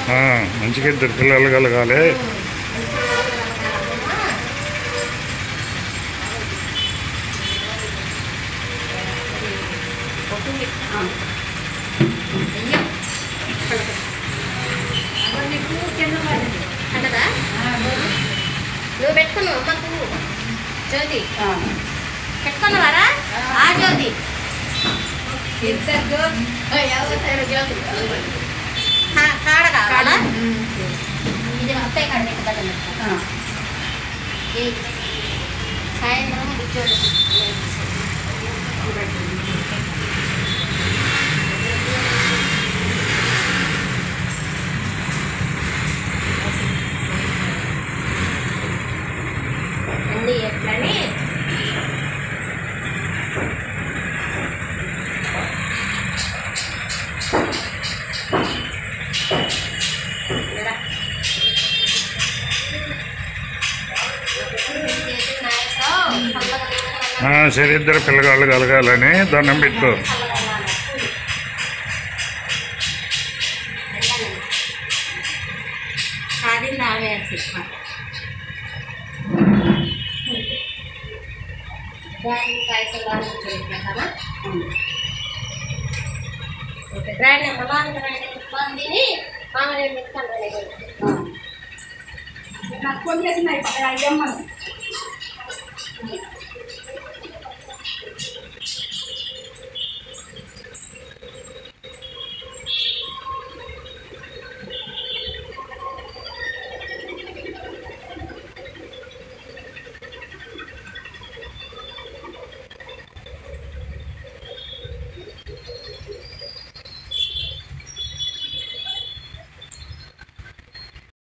ఆ, మంచిగా ఇద్దరు పిల్లలు కలగాలి అంటదా నువ్వు పెట్టుకున్నావు అమ్మ పువ్వు జ్యోతి పెట్టుకున్నావారా ఆ జ్యోతి ఎవరు జ్యోతి కా- కాడ కావాలా ఇది అత్తయ్య కాడ నీకు దండం పెట్టుకో. ఈ సాయంత్రం ఉద్యోగం అన్నీ ఎట్లని ఇలా. చేతులు నాయకుడు, చల్లగా ఆ, సరే ఇద్దరు పిల్లగాళ్ళు కలగాలని దండం పెట్టుకో సాధింది ఆమె సినిమా దాని పైసలు కదా రాండి అమ్మ బాగుంది రండి బాగుంది మామూలు పెట్టుకోండి నాకు కొన్ని వేసినాయి అయ్యమ్మను